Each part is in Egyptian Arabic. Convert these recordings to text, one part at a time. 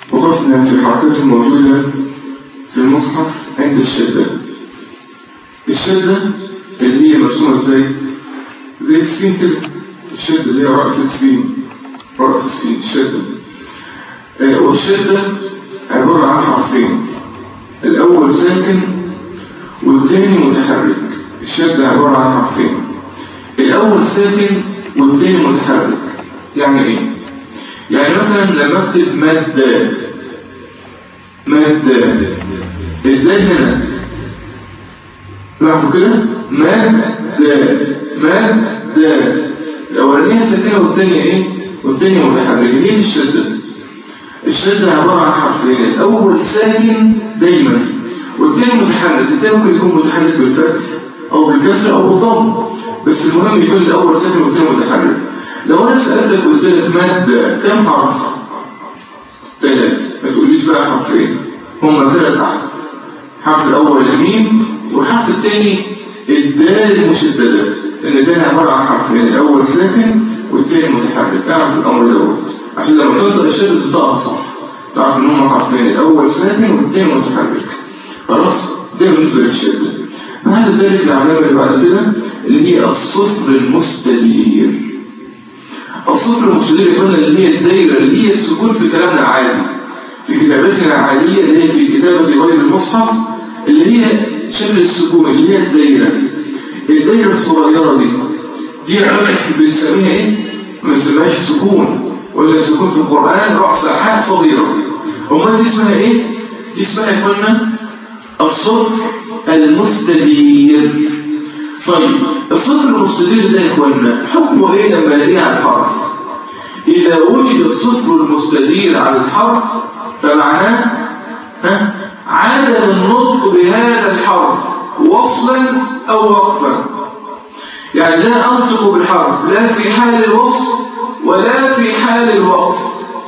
وقفنا في الحركات الموجودة في المصحف عند الشدة الشدة اللي هي مرسومة ازاي؟ زي السين كده الشدة اللي هي رأس السين رأس السين الشدة آه والشدة عبارة عن حرفين الأول ساكن والتاني متحرك الشدة عبارة عن حرفين الأول ساكن والتاني متحرك يعني إيه؟ يعني مثلا لما أكتب مادة مادة الدال هنا لاحظوا كده مادة مادة الأولانية ساكنة والتانية إيه؟ والتانية متحركة هي الشدة الشدة عبارة عن حرفين الأول ساكن دايما والتاني متحرك التاني ممكن يكون متحرك بالفتح أو بالكسر أو بالضم بس المهم يكون الأول ساكن والتاني متحرك لو أنا سألتك قلت لك مادة كم حرف؟ ثلاث ما تقوليش بقى حرفين هم ثلاث أحرف الحرف الأول الميم والحرف الثاني الدال المشددة لأن الدال عبارة عن حرفين الأول ساكن والثاني متحرك اعرف الأمر دوت عشان لما تنطق الشد تنطقها صح تعرف إن هم حرفين الأول ساكن والثاني متحرك خلاص ده بالنسبة للشدة بعد ذلك العلامة اللي بعد كده اللي هي الصفر المستدير الصفر المستدير يكون اللي هي الدايرة اللي هي السكون في كلامنا العادي في كتابتنا العادية اللي هي في كتابة غير المصحف اللي هي شكل السكون اللي هي الدايرة الدايرة الصغيرة دي دي عمل بنسميها ايه؟ ما بنسميهاش سكون ولا السكون في القرآن رأس حاء صغيرة أمال دي اسمها ايه؟ دي اسمها يا اخوانا الصفر المستدير طيب الصفر المستدير ده يا اخوانا حكمه ايه لما الاقيه على الحرف اذا وجد الصفر المستدير على الحرف فمعناه ها عدم النطق بهذا الحرف وصلا او وقفا يعني لا انطق بالحرف لا في حال الوصل ولا في حال الوقف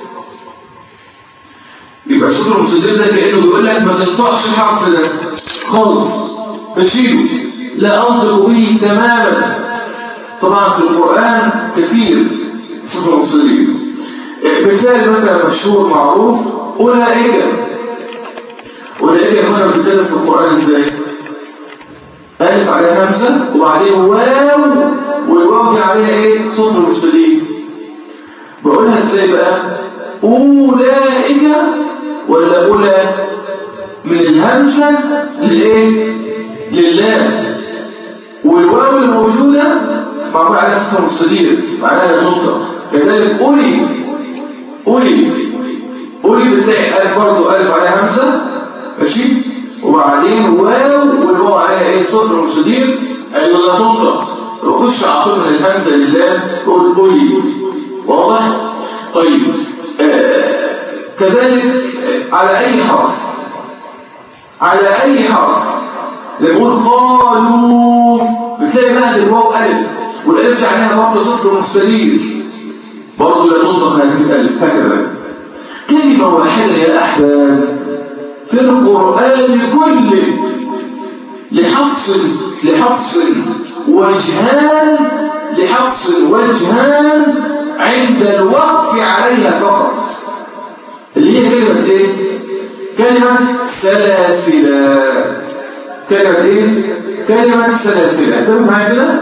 يبقى الصفر المستدير ده كانه بيقول لك ما تنطقش الحرف ده خالص بشيله لا أنطق به تماما طبعا في القرآن كثير صفر مصدرية مثال مثلا مشهور معروف أولئك أولئك هنا بتتكلم في القرآن ازاي ألف عليها همزة وبعدين واو والواو دي عليها ايه صفر مستدير بقولها ازاي بقى أولئك ولا أولى من الهمزة للايه لله والواو الموجودة معمول عليها صفر مستدير معناها تنطق كذلك أولي أولي أولي بتلاقي ألف برضه ألف عليها همزة ماشي وبعدين واو والواو عليها إيه صفر مستدير أيضا لا تنطق وخش على طول من الهمزة لله قول أولي واضح؟ طيب آه كذلك آه على أي حرف على أي حرف لما قالوا بتلاقي بعد الواو ألف والألف دي عليها برضه صفر مستدير برضه لا تنطق هذه الألف هكذا كلمة واحدة يا أحباب في القرآن كله لحفظ لحفظ وجهان لحفظ وجهان عند الوقف عليها فقط اللي هي كلمة ايه؟ كلمة سلاسلا كلمة ايه؟ كلمة سلاسل اعتبر معايا كده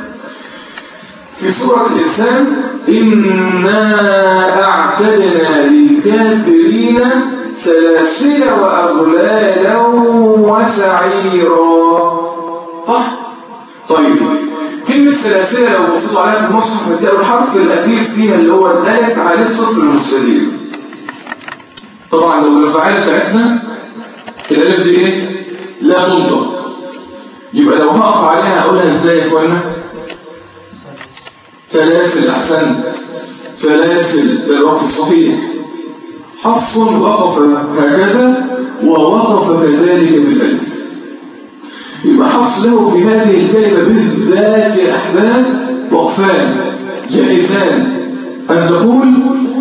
في سورة الإنسان إنا أعتدنا للكافرين سلاسل وأغلالا وسعيرا صح؟ طيب كلمة سلاسل لو بصيتوا عليها في المصحف هتلاقوا الحرف الأخير فيها اللي هو الألف عليه الصفر المستدير طبعا لو القاعدة بتاعتنا الألف دي إيه؟ لا تنطق يبقى لو هقف عليها اقولها ازاي يا اخوانا سلاسل احسنت سلاسل ده الوقف الصحيح حفص وقف هكذا ووقف كذلك بالالف يبقى حفص له في هذه الكلمه بالذات يا احباب وقفان جائزان ان تقول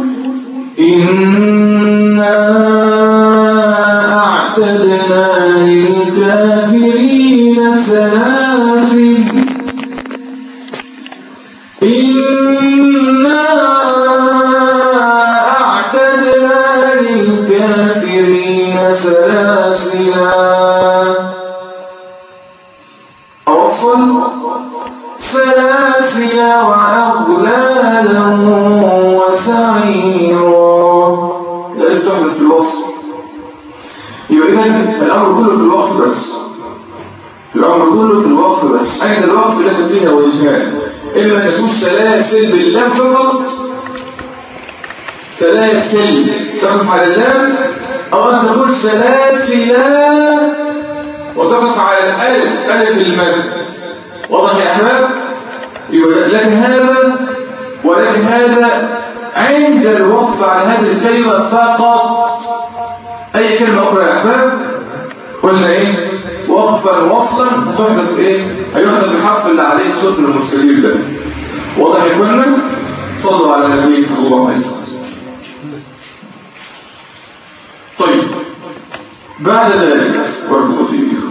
إنا أعتدنا للكافرين سلاسل إنا أعتدنا للكافرين لك فيها وجهان إما أن تكون سلاسل باللام فقط سلاسل تقف على اللام أو أن تقول سلاسلا وتقف على الألف ألف المد واضح يا أحباب يبقى لك هذا ولك هذا عند الوقف على هذه الكلمة فقط أي كلمة أخرى يا أحباب قلنا إيه وقفا وصلا تحذف إيه هيحذف الحرف اللي عليه صفر المستدير ده واضح يا إخوانا صلوا على النبي صلى الله عليه وسلم طيب بعد ذلك برضه في جزء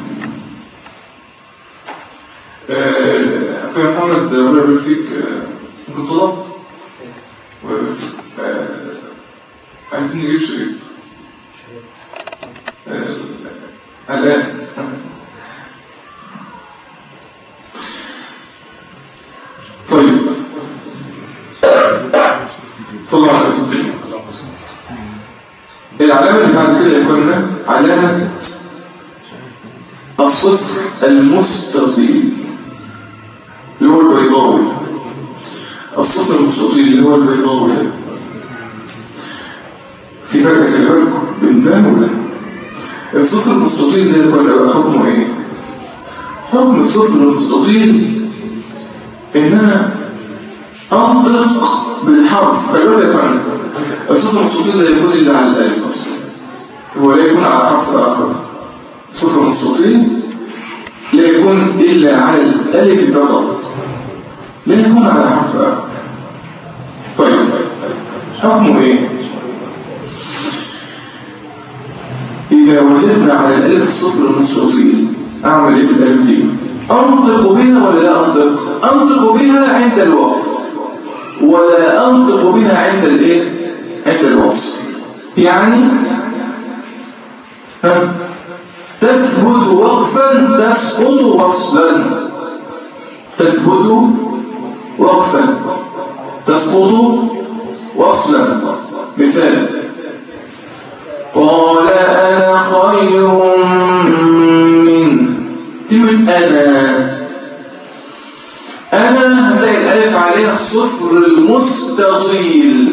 أخي محمد الله يبارك فيك ممكن طلب الله يبارك فيك عايزين نجيب شريط الآن طيب صلى الله عليه وسلم العلامة اللي بعد كده يكون علامة الصفر المستطيل اللي هو البيضاوي الصفر المستطيل اللي هو البيضاوي ده في فرق في بالكم بين ده وده الصفر المستطيل ده يكون حكمه ايه حكم الصفر المستطيل ان انا انطق بالحرف خلي بالك معنا الصفر المستطيل ده يكون الا على الالف اصلا هو لا يكون على حرف اخر صفر مستطيل لا يكون الا على الالف فقط لا يكون على حرف اخر طيب حكمه ايه إذا وجدنا على الألف صفر المستطيل أعمل إيه في الألف دي؟ أنطق بها ولا لا أنطق؟ أنطق بها عند الوقف ولا أنطق بها عند الإيه؟ عند الوصف يعني ها تثبت وقفا تسقط وصلا تثبت وقفا تسقط وصلا مثال قال أنا خير من كلمة أنا أنا هتلاقي الألف عليها الصفر المستطيل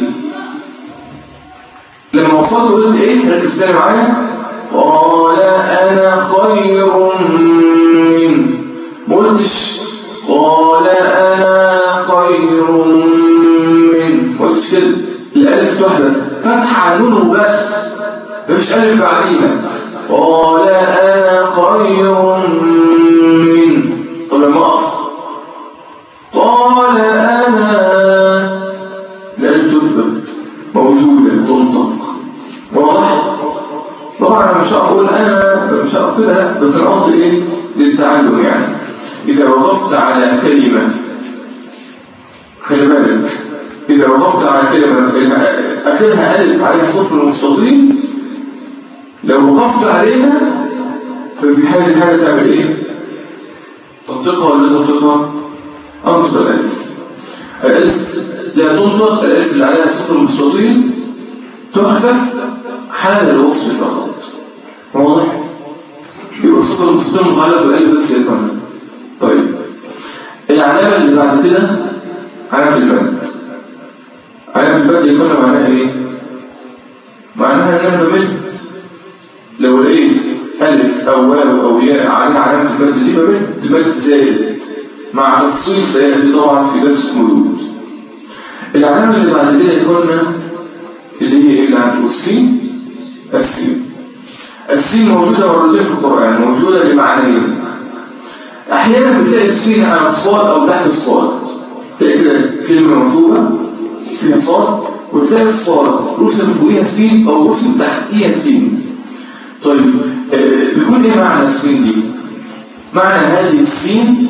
لما وصلت قلت إيه ركز تاني معايا قال أنا خير من ما قلتش قال أنا خير من ما قلتش كده الألف تحذف فتحة نونه بس مفيش ألف بعديها قال أنا خير من طب لما أقف قال أنا الألف تثبت موجودة تنطق واضح طبعا أنا مش هقف أقول أنا مش هقف كده لا بس أنا قصدي إيه للتعلم يعني إذا وقفت على كلمة خلي بالك إذا وقفت على كلمة آخرها ألف عليها صفر مستطيل لو وقفت عليها ففي هذه الحالة تعمل ايه تنطقها ولا تنطقها انطق الالف الالف لا تنطق الالف اللي عليها صفر مستطيل تحذف حال الوصف فقط واضح يبقى الصفر المستطيل متعلق بالالف بس يكون طيب العلامة اللي بعد كده علامة المد علامة المد يكون معناها ايه معناها ان انا بمد لو لقيت ألف أو واو أو ياء على علامة المد دي بمد مد زائد مع تفصيل سيأتي طبعا في درس مدود العلامة اللي بعد كده يكون اللي هي اللي عند السين السين السين موجودة مرتين في القرآن موجودة بمعنيين أحيانا بتلاقي السين على الصاد أو تحت الصاد تلاقي كده كلمة مكتوبة فيها صاد وتلاقي الصاد رسم فوقيها سين أو رسم تحتيها سين طيب آه بيكون ايه معنى السين دي معنى هذه السين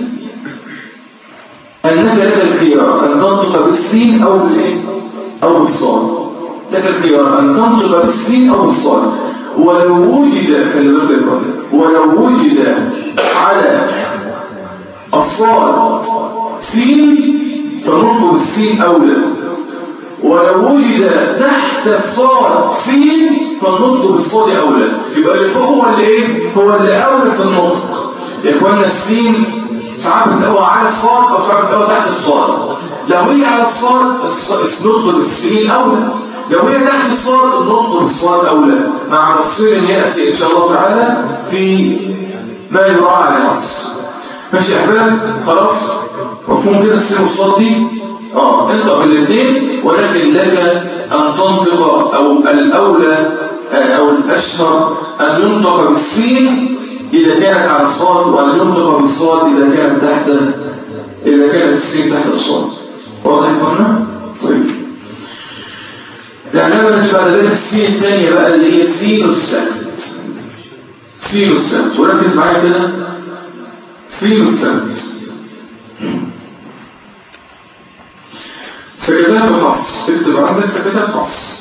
انك لك الخيار ان تنطق بالسين او بالايه او بالصاد لك الخيار ان تنطق بالسين او بالصاد ولو وجد خلي بالك ولو وجد على الصاد سين فنطق بالسين اولى ولو وجد تحت الصاد سين فالنطق بالصاد أولى يبقى اللي فوق هو اللي إيه؟ هو اللي أولى في النطق يا إخوانا السين ساعات بتقوى على الصاد او ساعات بتقوى تحت الصاد لو هي على الصاد النطق بالسين اولى لو هي تحت الصاد النطق بالصاد اولى مع تفصيل ياتي ان شاء الله تعالى في ما يراعى للحفظ ماشي يا احباب خلاص مفهوم كده السين والصاد دي اه انطق بالاثنين ولكن لك ان تنطق او الاولى او الاشهر ان ينطق بالسين اذا كانت على الصاد وان ينطق بالصاد اذا كانت تحت اذا كانت السين تحت الصاد واضح قلنا طيب العلامه التي بعد ذلك السين الثانيه بقى اللي هي سين السكت سين السكت وركز معايا كده سين السكت سكتات وحفص اكتب عندك سكتات وحفص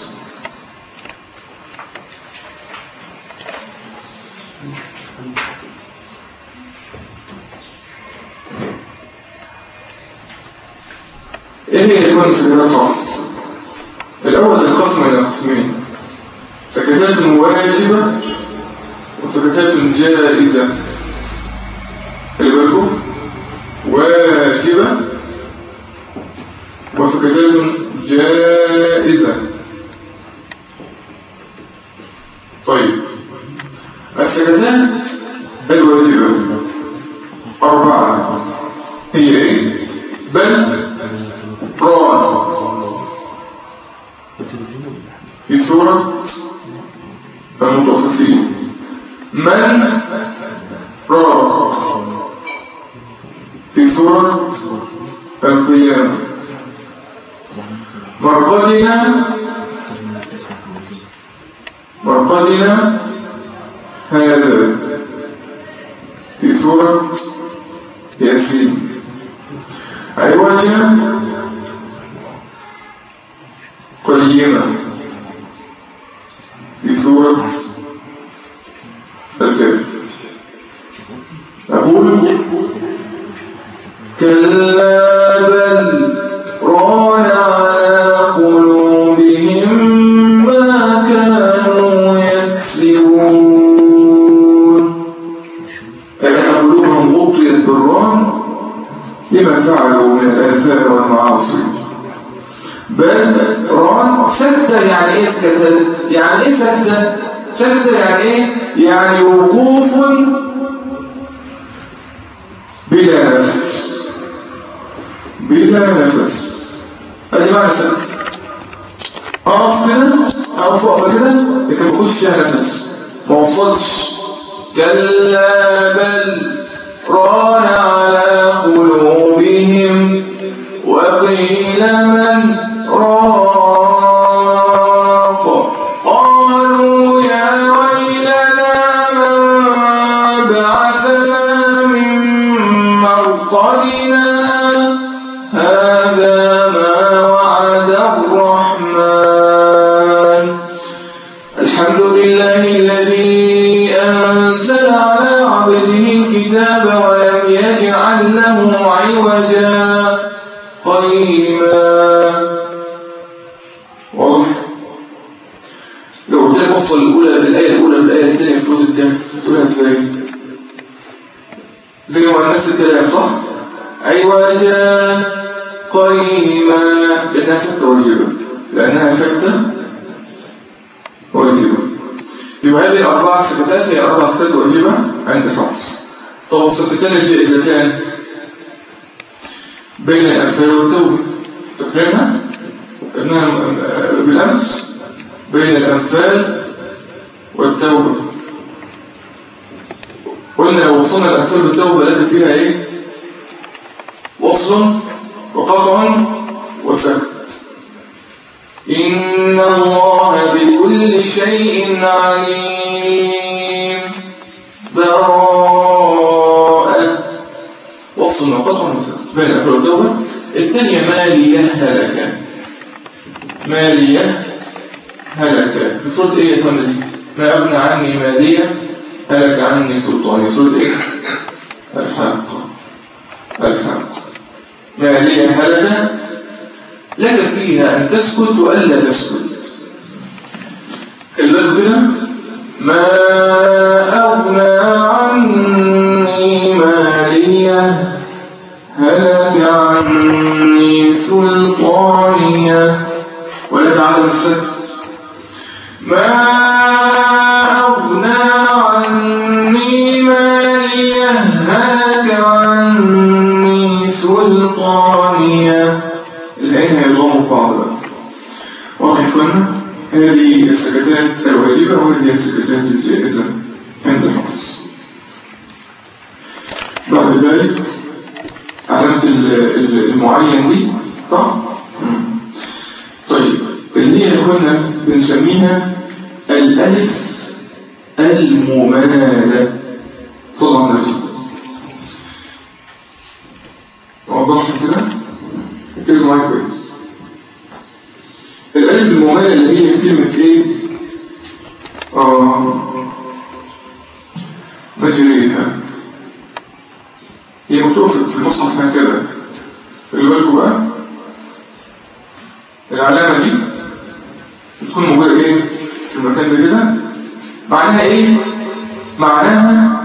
ايه هي كمان سكتات وحفص الاول القسم الى قسمين سكتات واجبه وسكتات جائزه اللي بالكم واجبه وسكتات جائزة طيب السكتات الواجبة أربعة هي إيه؟ بل ران في سورة المطففين من راق في سورة القيامة مرقدنا مرقدنا هذا في سورة ياسين عوجا قيمة في سورة الكهف أقول كلا بل ران على قلوبهم ما كانوا يكسبون فإن قلوبهم غطيت بالران لما فعلوا من الآثام والمعاصي بل ران سكتة يعني ايه سكتت يعني ايه سكتة سكتة يعني ايه يعني وقوف بلا نفس بلا نفس ادي معنى سكت اقف كده اقف وقفه كده لكن ما اخدش فيها نفس ما وصلش كلا بل ران على قلوبهم وقيل من راق قالوا يا ويلنا من بعثنا من مرقدنا هذا ما وعد الرحمن الحمد لله الذي أنزل على عبده الكتاب ولم يجعل له عوجا قيما واضح لو قلت لك وصل الأولى بالآية الأولى بالآية الثانية في سورة الكهف تقولها ازاي؟ زي ما نفس الكلام صح؟ عوجا قيما لأنها سكتة واجبة لأنها سكتة واجبة يبقى هذه الأربع سكتات هي أربع سكتات واجبة عند حفص طب السكتان الجائزتان بين الأنفال والتوبة فاكرينها؟ فاكرينها بالأمس بين الأنفال والتوبة قلنا لو وصلنا الأنفال بالتوبة لقى فيها إيه؟ وصل وقطع وسكت إن الله بكل شيء عليم براءة وصل وقطع وسكت بين الأنفال والتوبة الثانية مالية هلكة مالية هلكة في سورة إيه يا إخوانا دي؟ ما أغنى عني مالية هلك عني سلطاني سورة إيه؟ الحاقة الحاقة مالية هلكة لك فيها أن تسكت وألا تسكت البدو هنا ما أغنى عني مالية سلطانية ولد عدم السكت ما أغنى عني ماليه هلك عني سلطانية العين هيضموا في بعض بقى واضح يا اخوانا هذه السكتات الواجبة وهذه السكتات الجائزة عند الحفظ بعد ذلك علامة ال- ال- المعين دي صح؟ مم. طيب اللي هي يا اخوانا بنسميها الألف الممالة صلى الله عليه وسلم وضحت كده؟ ركزوا معايا كويس الألف الممالة اللي هي في كلمة إيه؟ آه مجريها هي مكتوبة في في المصحف هكذا خلي بالكوا بقى العلامة دي بتكون موجودة إيه؟ في المكان ده كده معناها إيه؟ معناها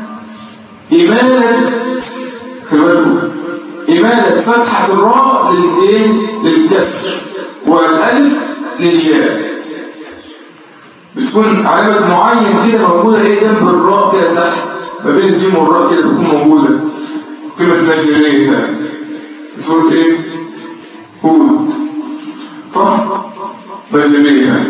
إمالة خلي بالكوا إمالة فتحة الراء للإيه؟ للكسر والألف للياء بتكون علامة معين كده موجودة إيه جنب الراء كده تحت ما بين الجيم والراء كده بتكون موجودة كلمة مجريها في سورة إيه؟ هود صح؟ مجريها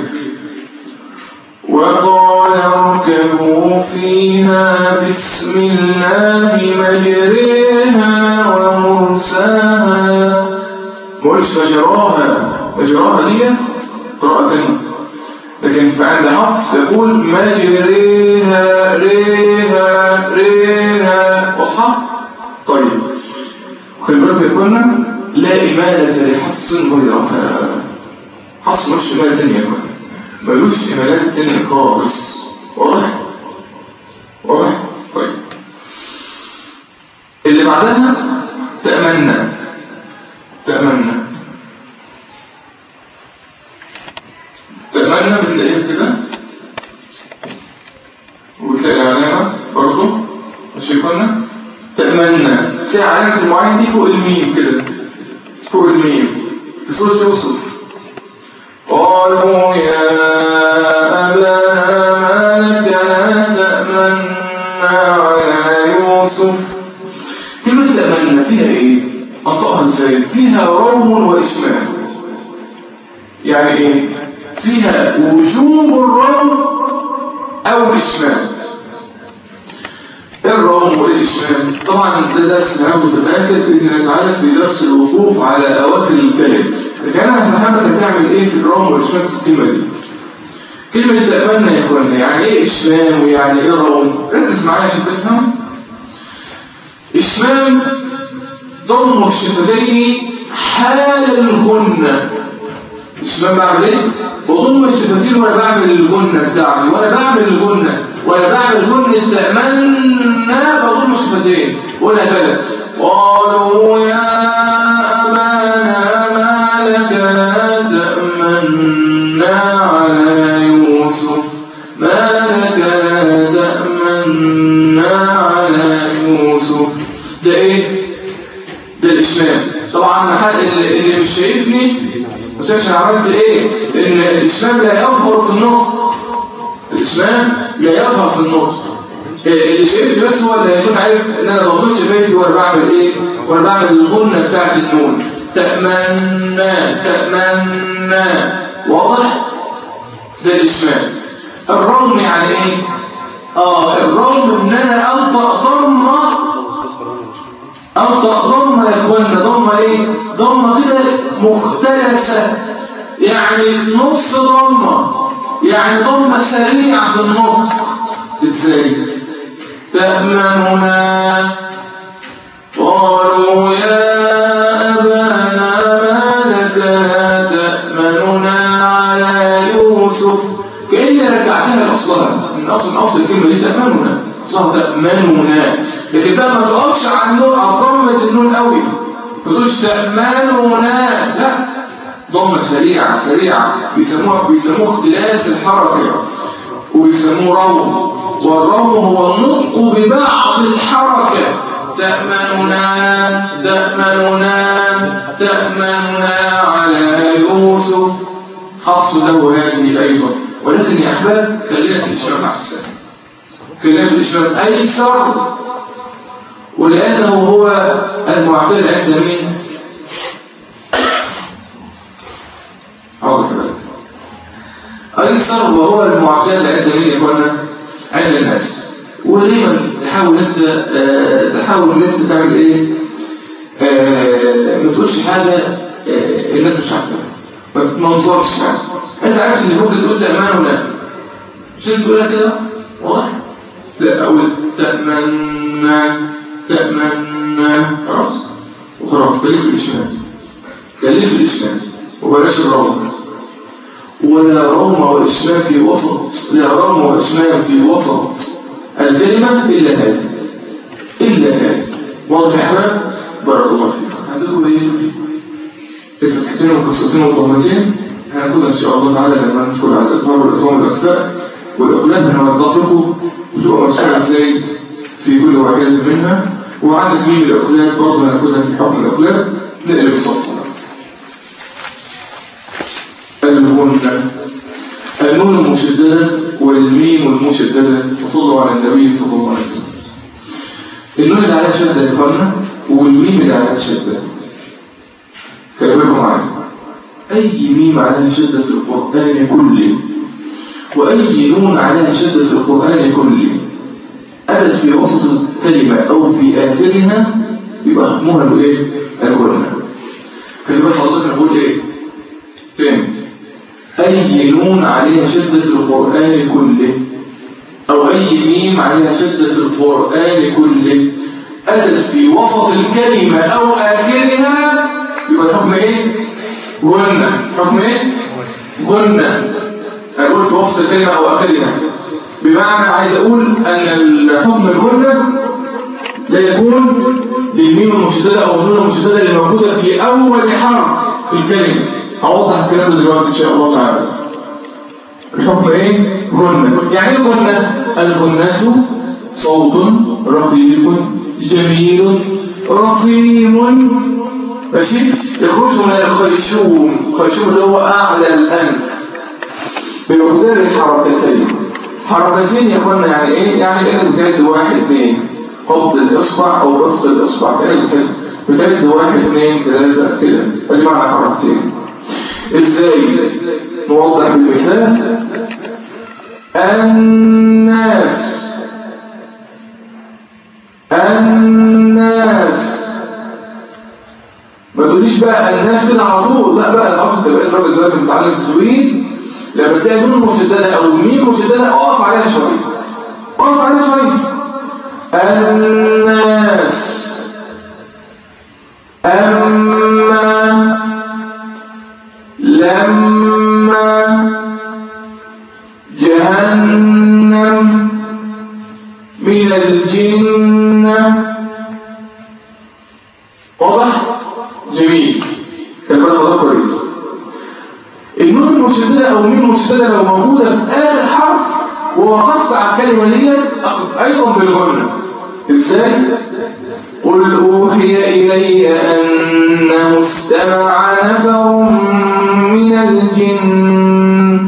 وقال اركبوا فيها بسم الله مجريها ومرساها ما قولش مجراها مجراها دي قراءة تانية لكن في عند حفص يقول مجريها ريها ريها واضحة؟ طيب خلي بالك يا اخوانا لا إمالة لحفص غيرها حفص ملوش إمالة تانية يا اخوانا ملوش إمالات تانية خالص واضح؟ واضح؟ طيب اللي بعدها تأمنى تأمنى تأمنى بتلاقيها كده وبتلاقي العلامة برضو ماشي كنا تأمنى تلاقي علامة المعين دي فوق الميم كده فوق الميم في سورة يوسف قالوا يا أبانا ما لك لا تأمنا على يوسف كلمة تأمنى فيها إيه؟ أنطقها إزاي؟ فيها روم وإشمام يعني إيه؟ فيها وجوب الروم أو الإشمام إيه الروم والإشمام؟ طبعا ده درس هناخده في الآخر بإذن الله تعالى في درس الوقوف على أواخر الكلم لكن أنا هفهمك هتعمل إيه في الروم والإشمام في الكلمة دي كلمة تأمنا يا إخوانا يعني إيه إشمام ويعني إيه روم؟ ركز معايا عشان تفهم إشمام ضم الشفتين حال الغنة إشمام بعمل إيه؟ بضم الشفتين وأنا بعمل الغنة بتاعتي وأنا بعمل الغنة وأنا بعمل غنة تأمنا بضم الشفتين وهكذا قالوا يا أبانا ما لك لا تأمنا على يوسف ما لك لا تأمنا على يوسف ده ايه ده الاشمام طبعا محل اللي, اللي مش شايفني مش شايفش انا عملت ايه ان الاشمام لا يظهر في النطق الاشمام لا يظهر في النطق إيه اللي شايفني بس هو اللي هيكون عارف ان انا بضمن شفايفي وانا بعمل ايه وانا بعمل الغنه بتاعت النون تأمنا تأمنا واضح ده الاشمام الرغم يعني ايه اه الرغم ان انا انطق ضمه انطق ضمه يا اخوانا ضمه ايه ضمه كده مختلسه يعني نص ضمه يعني ضمه سريعه في النطق ازاي تأمننا قالوا يا أبانا ما لك لا تأمننا على يوسف كأني رجعتها لأصلها من أصل من أصل الكلمة دي تأمننا أصلها تأمننا لكن بقى ما تقفش على النون على ضمة النون قوي ما تقولش تأمننا لا ضمة سريعة سريعة بيسموها بيسموه اختلاس الحركة وبيسموه روم والروم هو النطق ببعض الحركة تأمننا تأمننا تأمننا على يوسف حفص له هذه أيضا ولكن يا أحباب خلينا في الإشراف أحسن خلينا في الإشراف أيسر ولأنه هو المعتاد عند مين؟ حاضر كده أيسر وهو المعتاد عند مين يا إخوانا؟ عند الناس ودايما تحاول انت آه تحاول ان انت تعمل ايه آه ما تقولش حاجه آه الناس مش عارفاها ما تنظرش انت عارف ان ممكن تقول ده امان ولا مش انت تقولها كده واضح لا اقول تأمنى تأمنى خلاص وخلاص خليك في الاشمال خليك في الاشمال وبلاش الروم ولا روم واشمال في وسط لا روم واشمال في وسط الكلمة إلا هذه إلا هذه واضح يا أحباب بارك الله فيكم عندكم إيه فتحتين وقصتين وضمتين هناخدها إن شاء الله تعالى لما ندخل على الإظهار والإطوام والأكفاء والأقلام هنوضح لكم وتبقى مرسولة إزاي في كل واحدة منها وعندك مين الأقلام برضه هناخدها في حكم الأقلام نقلب الصفحة الغنة النون المشددة والميم المشددة وصلوا على النبي صلى الله عليه وسلم النون اللي عليها شدة يا اخوانا والميم اللي عليها شدة خلي بالكم معايا أي ميم عليها شدة في القرآن كله وأي نون عليها شدة في القرآن كله أتت في وسط الكلمة أو في آخرها يبقى حكمها الإيه؟ القرآن خلي بالك حضرتك أنا بقول إيه؟ تاني أي نون عليها شدة في القرآن كله أو أي ميم عليها شدة في القرآن كله أتت في وسط الكلمة أو آخرها يبقى الحكم إيه؟ غنة حكم إيه؟ غنة أقول في وسط الكلمة أو آخرها بمعنى عايز أقول أن الحكم الغنة لا يكون للميم المشددة أو النون المشددة اللي موجودة في أول حرف في الكلمة هوضح الكلام ده دلوقتي ان شاء الله تعالى الحكم ايه غنة يعني ايه غنة الغنة صوت رقيق جميل رفيم ماشي يخرج من الخيشوم الخيشوم اللي هو اعلى الانف بمقدار الحركتين حركتين يا اخوانا يعني ايه يعني كانك بتعد واحد اثنين قبض الاصبع او بسط الاصبع كانك بتعد واحد اثنين ثلاثه كده ادي معنى حركتين ازاي نوضح بالمثال الناس الناس ما تقوليش بقى الناس كده على طول لا بقى الاصل تبقى راجل دلوقتي متعلم تزويد لما تلاقي نون مشدده او ميم مشدده اقف عليها شويه اقف عليها شويه الناس اما لما جهنم من الجنة واضح؟ جميل كلمة خلاص كويس النون المشددة أو الميم المشددة لو موجودة في آخر حرف ووقفت على الكلمة ديت أقف أيضا بالغنة إزاي؟ قل أوحي إلي أنه استمع نفر من الجن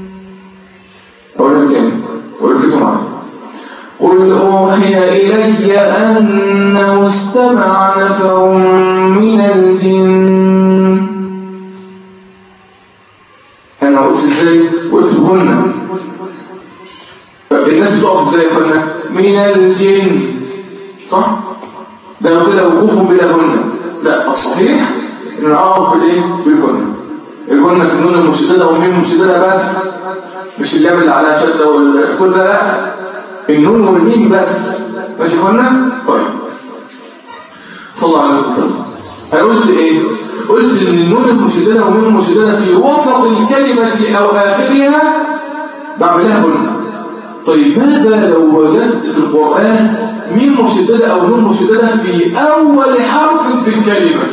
أقول تاني وركزوا معايا قل أوحي إلي أنه استمع نفر من الجن أنا وقفت إزاي؟ وقفت هنا الناس بتقف إزاي يا أخوانا؟ من الجن صح؟ ده كده وقوفهم بلا هنا لا الصحيح ان اقف بالايه بالهنا الهنا في النون المشدده والميم المشدده بس مش اللام اللي عليها شده وكل ده لا النون والميم بس ماشي هنا طيب صلى الله عليه وسلم انا قلت ايه قلت ان النون المشدده والميم المشدده في وسط الكلمه او اخرها بعملها هنا طيب ماذا لو وجدت في القرآن ميم مشددة أو نون مشددة في أول حرف في الكلمة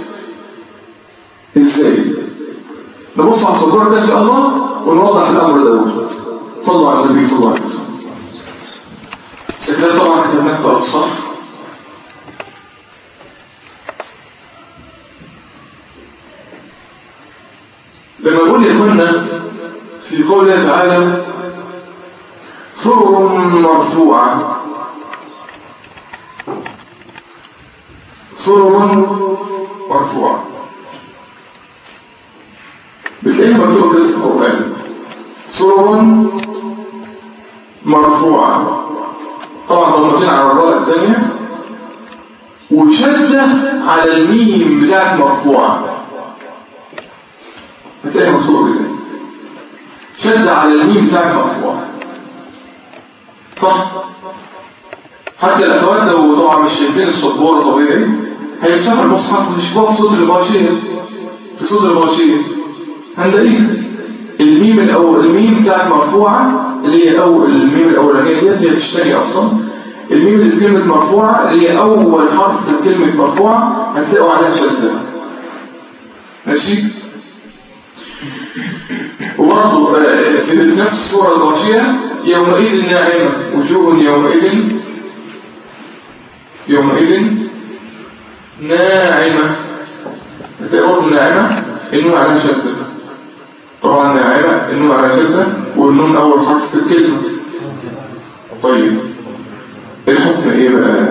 إزاي؟ نبص على الصدور ده إن شاء الله ونوضح الأمر دوت صلوا على النبي صلى الله عليه وسلم سكرات طبعا كتبناها في الصف لما يقول يا اخوانا في قوله تعالى سرر مرفوعة سرر مرفوعة بتلاقيها مكتوبة كده في القرآن سرر مرفوعة طبعا ضمتين على الراء الثانية وشدة على الميم بتاعت مرفوعة هتلاقيها مكتوبة كده شدة على الميم بتاعت مرفوعة صح؟ حتى الأخوات لو طبعا مش شايفين السبورة طبيعي هيفتحوا المصحف ويشوفوا صوت الغاشية في صوت الغاشية هنلاقيها الميم الأول الميم بتاعت مرفوعة اللي هي أول الميم الأولانية ديت هي مش تانية أصلا الميم اللي في كلمة مرفوعة اللي هي أول حرف في كلمة مرفوعة هتلاقوا عليها شدة ماشي؟ وبرضه في نفس الصورة الغاشية يومئذ ناعمة وجوه يومئذ يومئذ ناعمة هتلاقي برضه ناعمة النون عليها شدة طبعا ناعمة النون عليها شدة والنون أول حرف في الكلمة طيب الحكم ايه بقى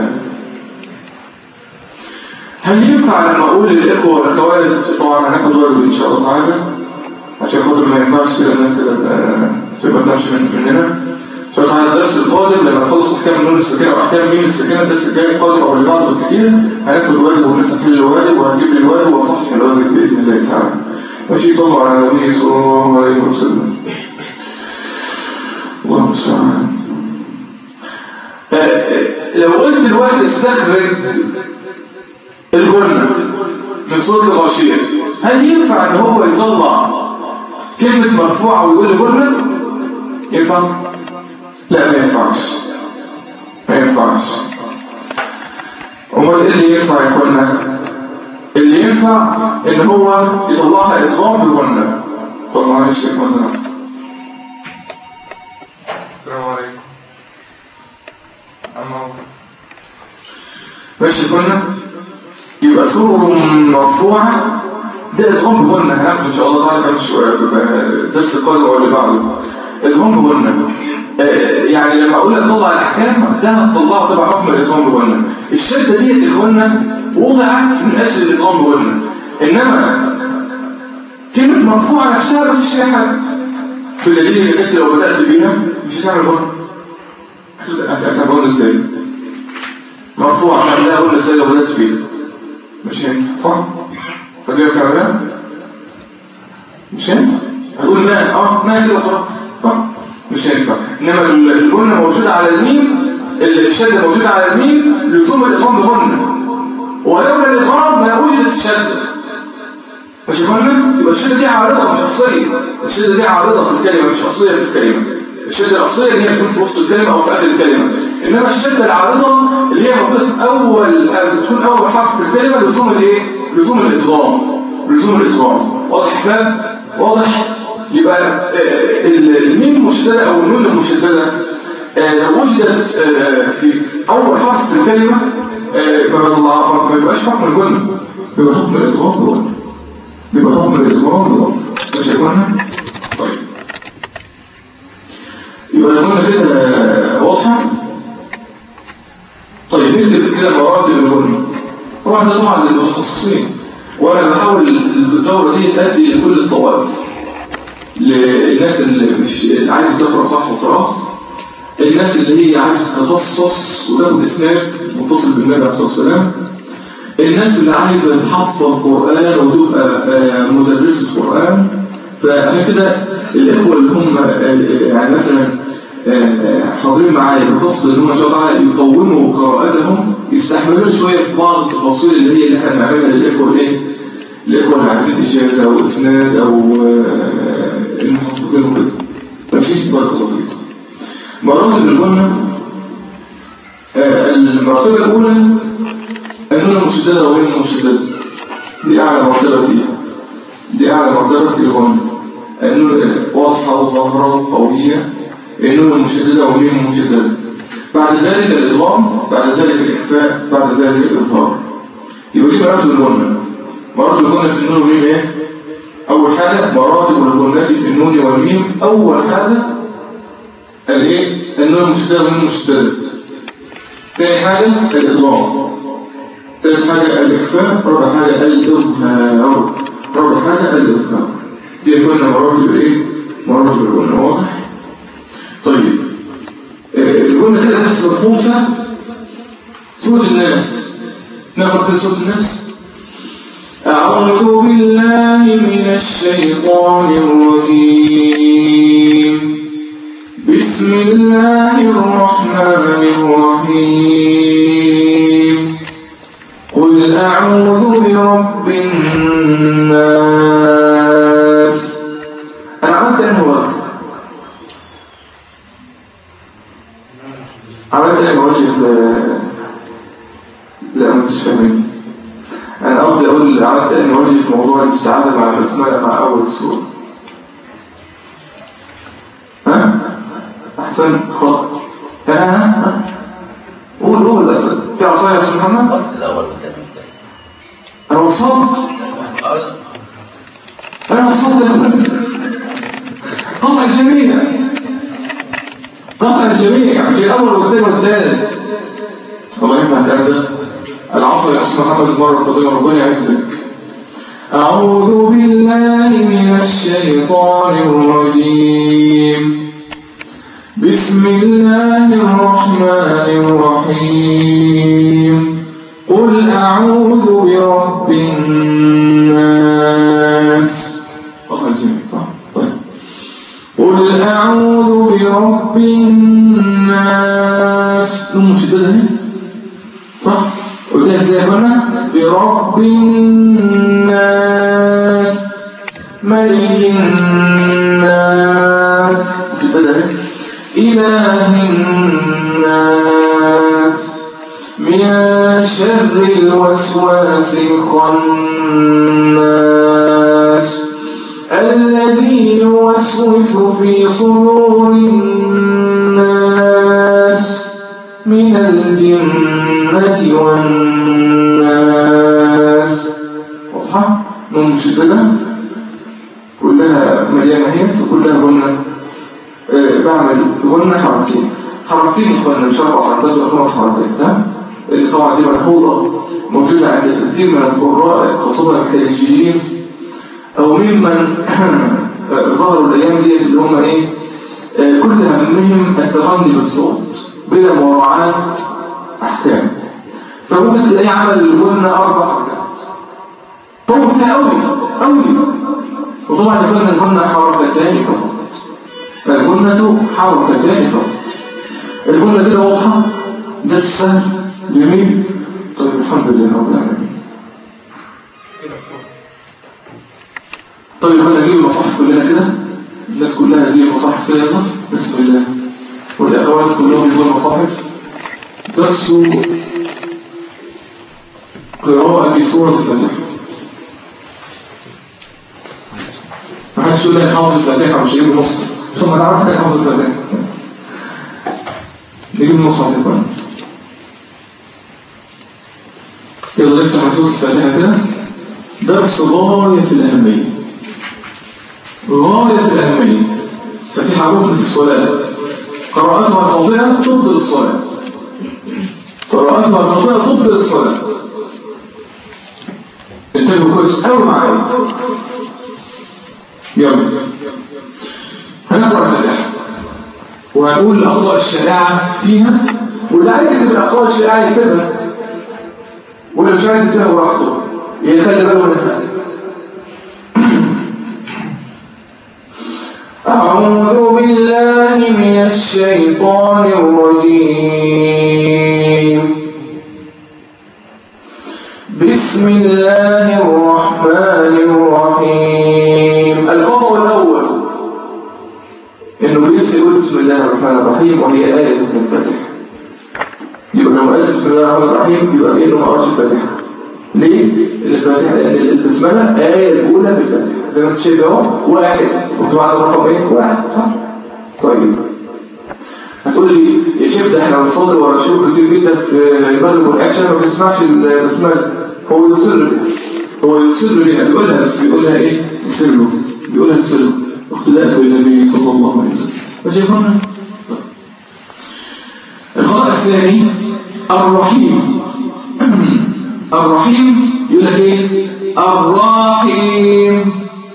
هل ينفع لما اقول للاخوه والاخوات طبعا هناخد واجب ان شاء الله تعالى عشان خاطر ما ينفعش كده الناس كده عشان ما تنامش مننا فتعالى الدرس القادم لما نخلص احكام النون السكينه واحكام مين السكينه الدرس الجاي القادم او اللي بعده بالكتير هناخد واجب والناس هتحل الواجب وهنجيب لي الواجب واصحح الواجب باذن الله تعالى ماشي صلوا على النبي صلى الله عليه وسلم اللهم صل لو قلت دلوقتي استخرج الجنة من صوت الغاشية هل ينفع ان هو يطلع كلمة مرفوعة ويقول الجنة ينفع لا ما ينفعش ما ينفعش امال ايه اللي ينفع يا اخوانا اللي ينفع ان هو يطلعها ادغام بجنة طلعها الشيخ مثلا السلام عليكم ماشي كنا يبقى سرر مرفوعة ده ادغام بغنى هناخد ان شاء الله تعالى كمان شوية في الدرس القادم او اللي بعده ادغام بغنى يعني لما اقول لك طلع الاحكام ده هتطلعه تبع حكم الادغام بغنى الشدة ديت الغنى وضعت من اجل الادغام بغنى انما كلمة مرفوعة نفسها ما فيش فيها حاجة بدليل انك انت لو بدأت بيها مش هتعمل غنى هتعمل ازاي مرفوع لا قلنا ازاي لو بدأت بيه مش هينفع صح طب ينفع ولا مش هينفع هتقول ما اه ما كده خلاص صح مش هينفع انما الجنة موجودة على الميم الشدة موجودة على الميم لزوم الإقام بغنة ولولا الإقام ما وجدت الشدة مش قلنا يبقى الشدة دي عارضة مش أصلية الشدة دي عارضة في الكلمة مش أصلية في الكلمة الشدة الأصلية اللي هي بتكون في وسط الكلمة أو في آخر الكلمة إنما الشدة العارضة اللي هي موجودة في أول بتكون أول حرف في الكلمة لزوم الإيه؟ لزوم الإدغام لزوم الإدغام واضح بقى؟ واضح؟ يبقى الميم المشددة أو النون المشددة لو وجدت في أول حرف في الكلمة ما بيطلع ما بيبقاش حكم الجنة بيبقى حكم الإدغام بيبقى حكم الإدغام مش هيكون طيب يبقى الجنة كده واضحة طيب نكتب كده مراتب الجنة طبعا ده طبعا للمتخصصين وانا بحاول الدورة دي تأدي لكل الطوائف للناس اللي مش عايزه تقرا صح وخلاص الناس اللي هي عايزه تتخصص وتاخد اسناد متصل بالنبي عليه الصلاه والسلام الناس اللي عايزه تحفظ قران وتبقى مدرسه قران فعشان كده الاخوه اللي هم يعني مثلا حاضرين معايا بقصد ان هم ان شاء الله يقوموا قراءتهم يستحملون شويه في بعض التفاصيل اللي هي اللي احنا بنعملها للاخوه الايه؟ الاخوه اللي عايزين اجازه او اسناد او المحفظين وكده ماشي بارك الله فيكم مراتب الجنه المرتبه الاولى النون المشدده وغير المشدده دي اعلى مرتبه فيها دي اعلى مرتبه في الجنه النون واضحه وظاهره قويه النون المشددة وميم المشددة بعد ذلك الإضغام بعد ذلك الإخفاء بعد ذلك الإظهار يبقى دي مراتب الجنة مراتب الجنة في النون وميم إيه؟ أول حاجة مراتب الجملة في النون والميم أول حاجة الإيه؟ النون المشددة والميم المشددة تاني حاجة الإضرام ثالث حاجة الإخفاء رابع حاجة الإظهار رابع حاجة الإظهار دي قلنا مراتب الإيه؟ مراتب الجملة واضح؟ طيب الجملة كده نفس مفهومة سورة الناس نقرأ كده سورة الناس أعوذ بالله من الشيطان الرجيم بسم الله الرحمن الرحيم قل أعوذ برب الناس أنا عملت أنه ورد عملت أنه وجه في لا مش فاهمين أنا قصدي أقول عملت أنه وجه في موضوع الاستعاذة مع البسملة مع أول السورة ها؟ أحسن خطأ ها ها ها قول قول أسد في عصاية يا أستاذ محمد الفصل الأول والثاني والثالث أنا وصلت أنا وصلت قطع الجميع قطع الجميع في الأول والثاني والثالث والله ينفع الكلام ده العصر يا أستاذ محمد المرة القضية ربنا يعزك أعوذ بالله من الشيطان الرجيم بسم الله الرحمن الرحيم قل أعوذ برب الناس فضل الجميع صح طيب قل أعوذ برب الناس نون مشددة هنا صح قلتها ازاي يا اخوانا برب الناس ملك الناس مشددة هنا إله الناس من شر الوسواس الخناس الذي يوسوس في صدور الناس من الجنة والناس واضحة؟ نون مشددة كلها مليانة هي وكلها قلنا آه، بعمل قلنا حركتين حركتين يا اخوانا مش اربع حركات ولا خمس حركات ها؟ اللي طبعا دي ملحوظة موجودة عند الكثير من القراء خاصة الخليجيين أو ممن ظهروا الأيام ديت اللي هم إيه آه، كل همهم التغني بالصوت بلا مراعاة أحكام فممكن تلاقيه عمل الجنة أربع حركات طول فيها أوي أوي وطبعا يكون الجنة حركتان فقط فالجنة حركتان فقط الجنة كده واضحة ده السهل جميل طيب الحمد لله رب العالمين طيب احنا نجيب المصاحف كلنا كده الناس كلها تجيب المصاحف كده يلا بسم الله والاخوات كلهم يجيبوا المصاحف درس قراءة في سورة الفاتحة ما حدش يقول لك حافظ الفاتحة مش يجيب المصحف ثم نعرف لك حافظ الفاتحة نجيب المصحف يا يلا نفتح سورة الفاتحة كده درس غاية في الأهمية غاية في الأهمية فاتحة ركن في الصلاة قراءتها خاطئة تبطل الصلاة قراءتها خاطئة تبطل الصلاة انتبهوا كويس قوي معايا يلا هنقرأ الفاتحة وهنقول الأخطاء الشائعة فيها واللي عايز يكتب الأخطاء الشائعة يكتبها واللي مش عايز يكتبها براحته يخلي باله من الحاجة أعوذ بالله من الشيطان الرجيم بسم الله الرحمن الرحيم الخطوة الأول إنه بيس يقول بسم الله الرحمن الرحيم وهي آية من الفاتحة يبقى لو قال بسم الله الرحمن الرحيم يبقى كأنه ما قالش الفاتحة ليه؟ الفاتحة لأن البسملة آية الأولى في الفاتحة زي ما انت شايف اهو واحد وانتوا عندك رقم ايه؟ واحد صح؟ طيب هتقول لي يا شيخ ده احنا بنصلي ورا شيوخ كتير جدا في المغرب والعشاء ما بنسمعش البسملة هو يصر هو يصر ليها بيقولها بس بيقولها ايه؟ سره بيقولها سره اختلاف بالنبي صلى الله عليه وسلم ماشي يا اخوانا طيب. الخطأ الثاني الرحيم الرحيم يقول لك ايه الرحيم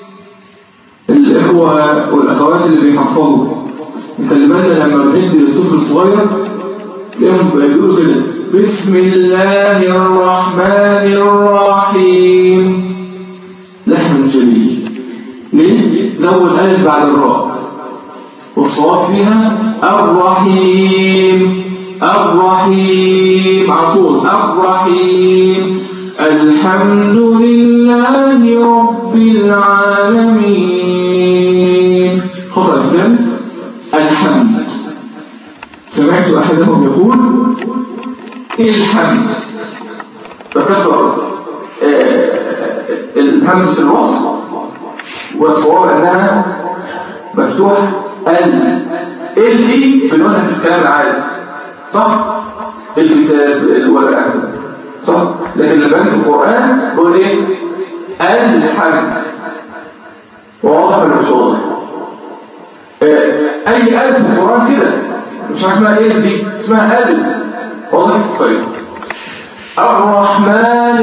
الاخوه والاخوات اللي بيحفظوا خلي بالنا لما بندي للطفل الصغير تلاقيهم بيقولوا كده بسم الله الرحمن الرحيم لحن جليل ليه؟ زود ألف بعد الراء والصواب فيها الرحيم الرحيم على طول الرحيم الحمد لله رب العالمين خطأ الثالث الحمد سمعت أحدهم يقول الحمد فكسر الهمز في الوصف والصواب أنها مفتوح ال اللي بنقولها في الكلام العادي صح؟ الكتاب الورقة صح؟ لكن لما في القرآن بقول ايه؟ الحمد واضح ولا مش واضح؟ أي آية في القرآن كده مش عارف اسمها ايه دي اسمها ال واضح؟ طيب الرحمن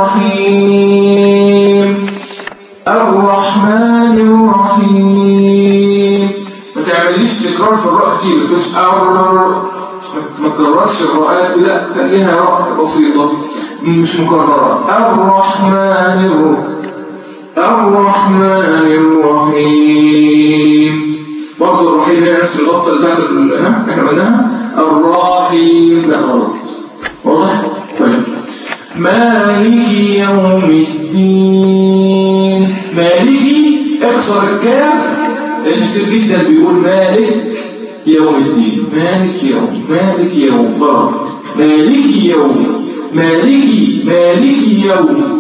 الرحيم الرحمن الرحيم ما تعمليش تكرار في الراء كتير بس ما تكررش الراءات لا خليها راء بسيطة مش مكررة الرحمن الرحمن الرحيم برضه الرحيم هي نفس الغلطة اللي بعد احنا قلناها الرحيم لا غلط واضح؟ طيب مالك يوم الدين مالكي اكسر الكاف لان كتير جدا بيقول مالك يوم الدين مالك يوم مالك يوم غلط مالك يوم مالكي مالك يوم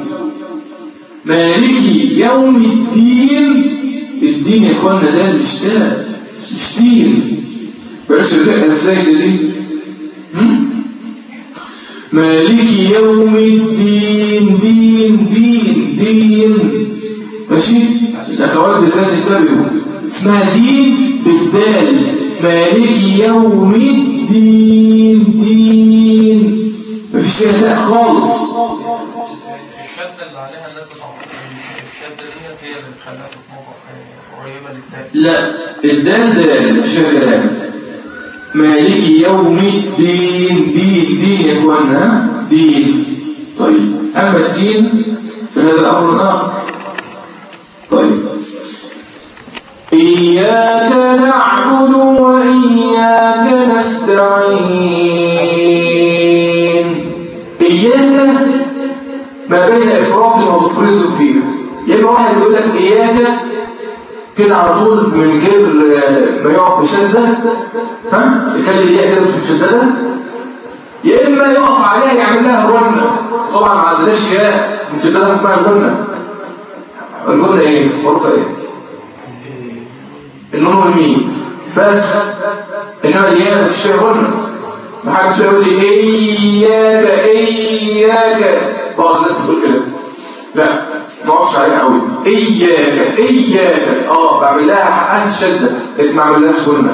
مالك يوم الدين الدين يا اخوانا ده مش تاء مش دين بلاش الرئه الزايده دي مالك يوم الدين دين دين دين ماشي الاخوات بالذات انتبهوا اسمها دين بالدال مالك يوم الدين دين مفيش فيها تاء خالص الشدة اللي عليها الناس بتعرف الشدة دي هي اللي بتخليها تتنطق قريبة للتاء لا الدال دال مش فيها كلام مالك يوم الدين دين دين يا اخوانا دين طيب اما الدين فهذا امر اخر طيب إياك نعبد وإياك نستعين إياك ما بين إفراط وتفريط فيها يبقى واحد يقول لك إياك كده على طول من غير ما يقف بشدة ها يخلي الياء كده مش مشددة يا إما يقف عليها يعمل لها غنة طبعا ما عندناش ياء مشددة اسمها غنة الغنة إيه؟ حروفها إيه؟ النون والميم بس انما الياء مش غنى ما حدش يقول لي اياك اياك بعض الناس بتقول كده لا ما اقفش عليها قوي اياك اياك اه بعمل لها حقها الشده لكن ما اعملهاش غنى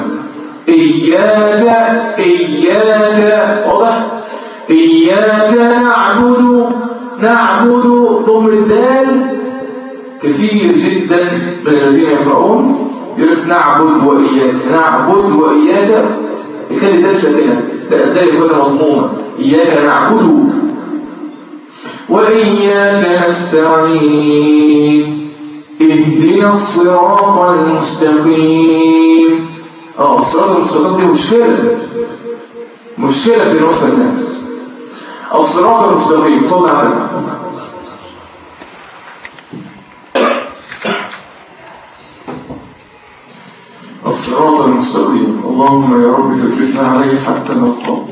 اياك اياك واضح اياك نعبد نعبد ضم الدال كثير جدا من الذين يقرؤون يقول نعبد وإياك نعبد وإياك يخلي ده ساكنة لا ده يكون مضمومة إياك نعبد وإياك نستعين اهدنا الصراط المستقيم اه الصراط المستقيم دي مشكلة مشكلة في نوع الناس الصراط المستقيم صلى على النبي الصراط المستقيم اللهم يا رب ثبتنا عليه حتى نلقاك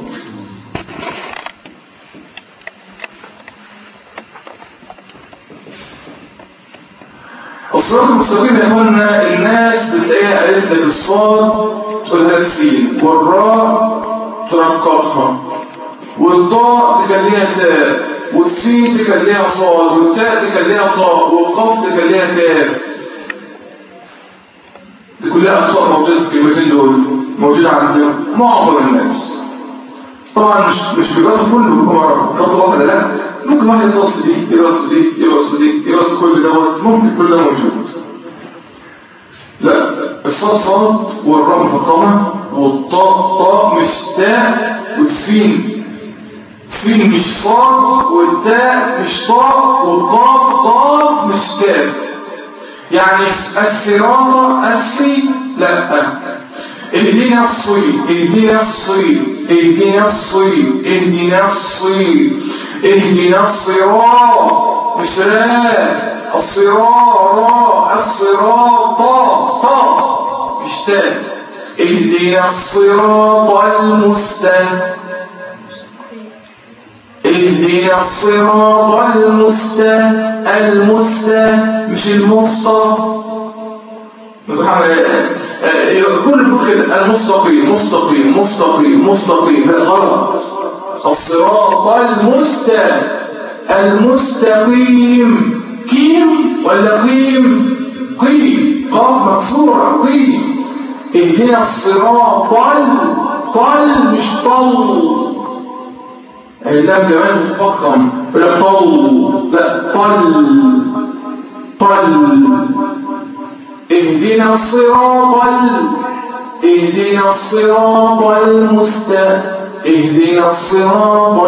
الصراط المستقيم يا اخوانا الناس بتلاقيها قالت لك الصاد تقولها السين والراء ترققها والضاء تخليها تاء والسين تخليها صاد والتاء تخليها طاء والقاف تخليها كاف دول موجودة عند معظم الناس طبعا مش مش بيبقى كله مرة خطوة واحدة لا ممكن واحد يخلص في دي يخلص في دي يخلص في دي يخلص كل دوت ممكن كل ده موجود لا الصاد صاد والراء مفخمة والطاء طاء مش تاء والسين سين مش صاد والتاء مش طاء والقاف قاف مش كاف يعني الصراط السي لا اهدنا الصيد اهدنا الصيد اهدنا الصيد اهدنا الصيد اهدنا الصراط مش راء الصراط الصراط طاء مش تاء اهدنا الصراط المستقيم اهدنا الصراط المستا المستا مش المفصى كل بيقول كده المستقيم مستقيم مستقيم مستقيم لا غلط الصراط المستا المستقيم كيم ولا قيم قيم قاف مكسوره قيم اهدنا الصراط طل طل مش طل اللام كمان متفخم ولا طل لا طل طل اهدنا الصراط اهدنا الصراط المست اهدنا الصراط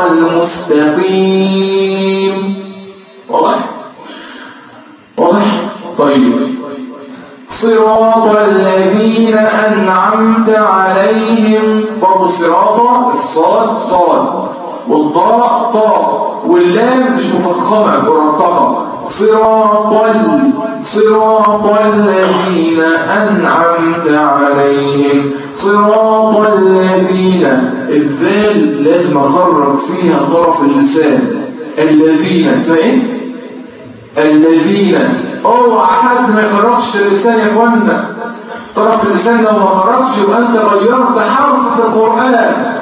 المستقيم واضح واضح طيب صراط الذين أنعمت عليهم برضو صراط الصاد صاد والطاء طاء واللام مش مفخمة مرققة صراط صراط الذين أنعمت عليهم صراط الذين الذال لازم أخرج فيها طرف اللسان الذين اسمها ايه؟ الذين اوعى حد ما يخرجش اللسان يا اخوانا طرف اللسان لو ما خرجش يبقى انت غيرت حرف في القرآن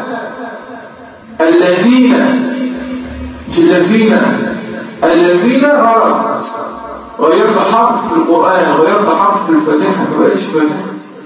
الذين مش الذين الذين غلط غيرت حرف في القرآن غيرت حرف في الفاتحة ما بقتش فاتحة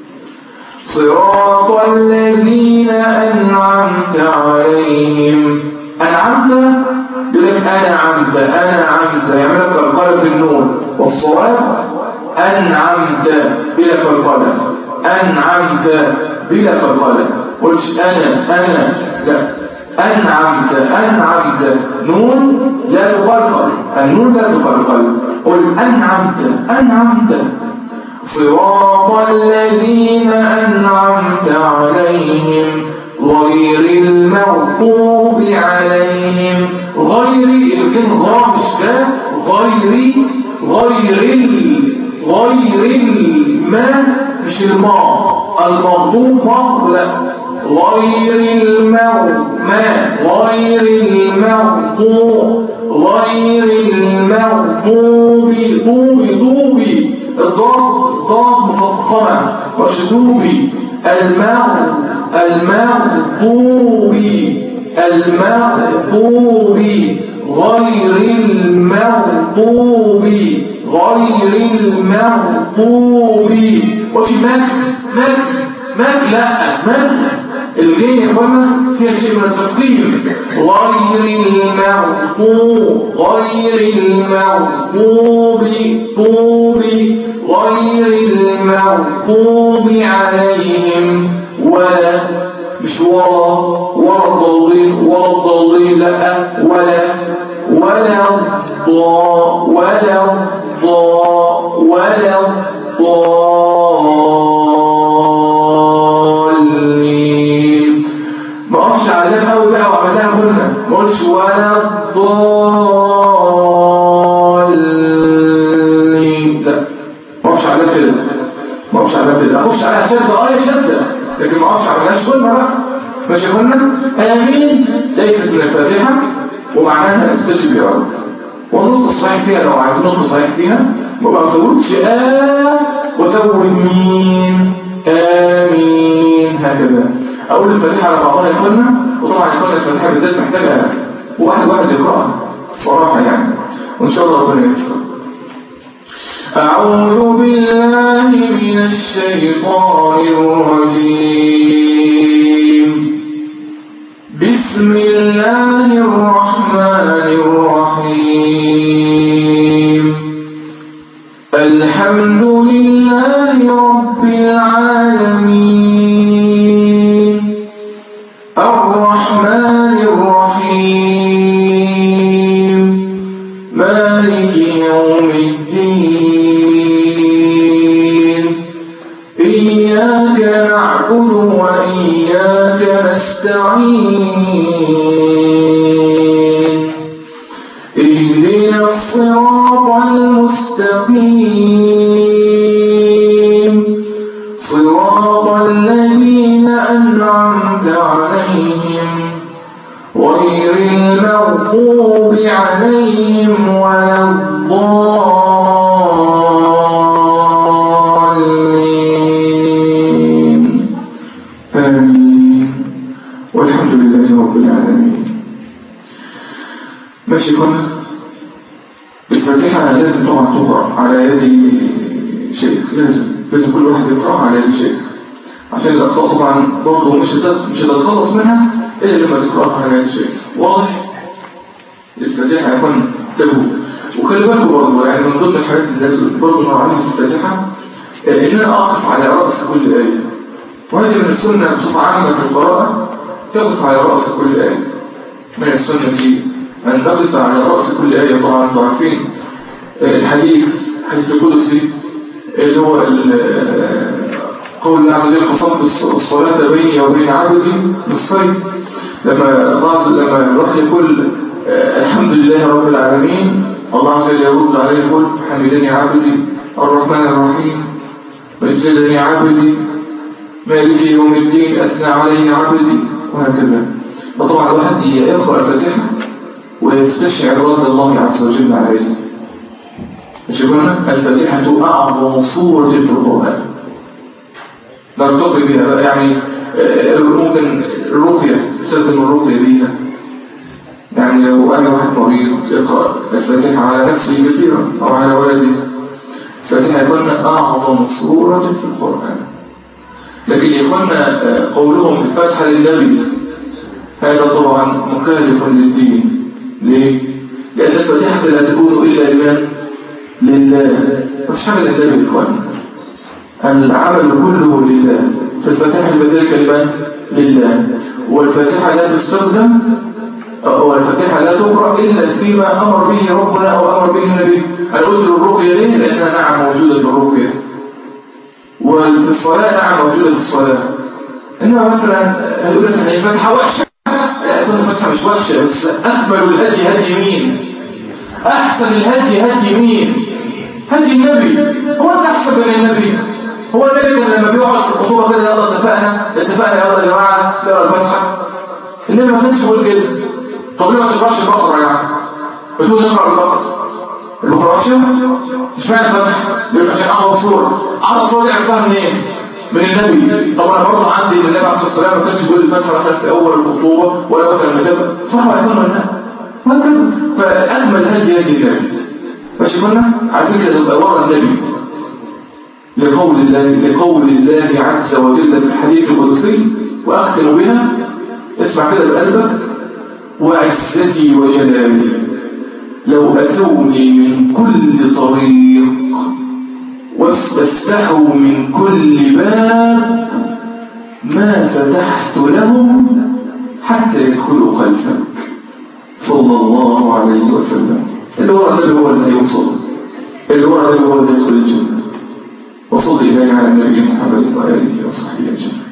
صراط الذين أنعمت عليهم أنعمت بلك أنعمت أنعمت يعملك القلم في النون والصواب أنعمت بلك القلم أنعمت بلك القلم قلت أنا أنا لا أنعمت أنعمت نون لا تقلقل النون لا تقلقل قل أنعمت أنعمت صراط الذين أنعمت عليهم غير المغضوب عليهم غير الكلمة غير مش كاف غير غير ال غير الما مش الماء المغضوب مغ لا غير المغضوب ما غير المغضوب غير المغضوب طوبي طوبي الضاد ضاد مفخمة مشدوبي المغضوب المغضوب المغضوب غير المغضوب غير المغضوب وفي مخ مخ مخ لا مخ الغين يا اخوانا فيها شيء من التفخيم غير المغضوب غير المغضوب طوب غير المغضوب عليهم ولا مش ورا ورا الضالين ورا الضالين لا ولا ولا الضاء ولا الضاء ولا الضالين ما اقفش على ده قوي بقى وعملناها قلنا ما قلتش ولا الضالين لا ما اقفش على كده ما اقفش على كده اخش على شده اه شده لكن ما اقفش على نفس قلنا بقى ماشي قلنا امين ليست من الفاتحه ومعناها استجب يا رب والنطق الصحيح فيها لو عايز نطق صحيح فيها ما بزودش آ وزود مين آمين هكذا أقول الفاتحة على بعضها يقولنا وطبعا يكون الفاتحة بالذات محتاجة واحد واحد يقرأها الصراحة يعني وإن شاء الله ربنا ييسر أعوذ بالله من الشيطان الرجيم بسم الله الرحمن الرحيم الحمد لله رب العالمين الرحمن الرحيم مالك يوم الدين إياك نعبد وإياك نستعين اهدنا الصراط المستقيم صراط الذين أنعمت عليهم غير المغضوب عليهم ولا الضالين آمين والحمد لله رب العالمين ماشي كنا الفاتحة لازم طبعا تقرأ على يد شيخ لازم لازم كل واحد يقرأها على يد شيخ عشان الأخطاء طبعا برضه مش هتت- مش هتتخلص منها إلا لما تقرأها على يد شيخ واضح؟ الفاتحة يكون تبو وخلي بالكم برضه يعني من ضمن الحاجات اللي لازم برضه نراعيها في الفاتحة آه، إن أنا أقف على رأس كل آية وهذه من السنة بصفة عامة في القراءة تقف على رأس كل آية من السنة دي أن نقف على رأس كل آية طبعا أنتم عارفين آه، الحديث حديث القدسي اللي هو ال- آه، قول الله عز وجل قصمت الص- الصلاة بيني وبين عبدي نصفين لما الله عز وجل لما الواحد يقول آه، الحمد لله رب العالمين الله عز وجل يرد عليه يقول حمدني عبدي الرحمن الرحيم مجدني عبدي مالك يوم الدين أثنى علي عبدي وهكذا فطبعا الواحد يقرأ الفاتحة ويستشعر رد الله عز وجل عليه مش قلنا الفاتحة أعظم سورة في القرآن نرتقي بها بقى يعني آه، ممكن الرقية تستخدم الرقية بيها يعني لو أنا واحد مريض يقرأ الفاتحة على نفسه كثيرا أو على ولده الفاتحة يكون أعظم سورة في القرآن لكن يكون آه، قولهم الفاتحة للنبي هذا طبعا مخالف للدين ليه؟ لأن الفاتحة لا تكون إلا لمن؟ لله مش حاجة للنبي يا إخوان العمل كله لله فالفاتحة بذلك لمن؟ لله والفاتحة لا تستخدم والفاتحة لا تقرأ إلا فيما أمر به ربنا أو أمر به النبي أنا قلت الرقية ليه؟ لأنها نعم موجودة في الرقية وفي الصلاة نعم موجودة في الصلاة إنما مثلا هيقول لك هي فاتحة وحشة لا يكون الفاتحة مش وحشة بس أكمل الهدي هدي مين؟ أحسن الهدي هدي مين؟ هدي النبي هو أنت أحسن من النبي هو النبي كان لما بيقعد في الخطوبة كده يلا اتفقنا اتفقنا يلا يا جماعة نقرا الفاتحة النبي ما كانش بيقول كده طب ليه ما تقراش البقرة يعني؟ بتقول نقرا البقرة البقرة وحشة؟ مش معنى الفاتحة يقول عشان أعرف صورة أعرف صورة دي عرفتها منين؟ من النبي طب انا برضه عندي ان النبي عليه الصلاه والسلام ما كانش بيقول الفاتحه مثلا في اول الخطوبه ولا مثلا من كذا صح ولا كده ولا لا؟ ما كذا فاجمل هدي هدي النبي ماشي قلنا عايزين كده نبقى ورا النبي لقول الله لقول الله عز وجل في الحديث القدسي واختم بها اسمع كده بقلبك وعزتي وجلالي لو اتوني من كل طريق واستفتحوا من كل باب ما فتحت لهم حتى يدخلوا خلفك صلى الله عليه وسلم اللي ورا النبي هو اللي هيوصل اللي ورا النبي هو اللي يدخل الجنة وصلي إليه على النبي محمد وآله وصحبه أجمعين